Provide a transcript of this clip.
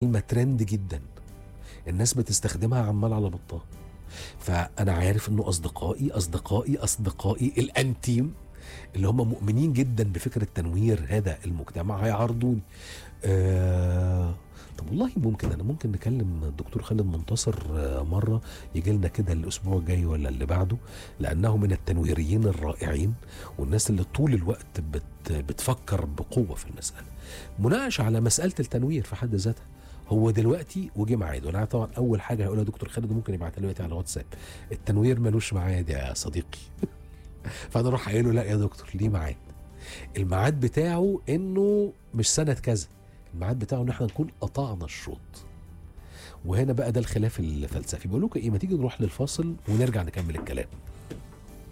كلمه ترند جدا الناس بتستخدمها عمال على بطال فانا عارف انه اصدقائي اصدقائي اصدقائي الانتيم اللي هم مؤمنين جدا بفكره تنوير هذا المجتمع هيعارضوني آه طب والله ممكن انا ممكن نكلم الدكتور خالد منتصر آه، مره يجي لنا كده الاسبوع الجاي ولا اللي بعده لانه من التنويريين الرائعين والناس اللي طول الوقت بت بتفكر بقوه في المساله مناقشه على مساله التنوير في حد ذاتها هو دلوقتي وجه ميعاد وانا طبعا اول حاجه هقولها دكتور خالد ممكن يبعتها لي دلوقتي على واتساب التنوير ملوش ميعاد يا صديقي فانا اروح قايل له لا يا دكتور ليه ميعاد الميعاد بتاعه انه مش سنه كذا الميعاد بتاعه ان احنا نكون قطعنا الشوط وهنا بقى ده الخلاف الفلسفي بقول لكم ايه ما تيجي نروح للفاصل ونرجع نكمل الكلام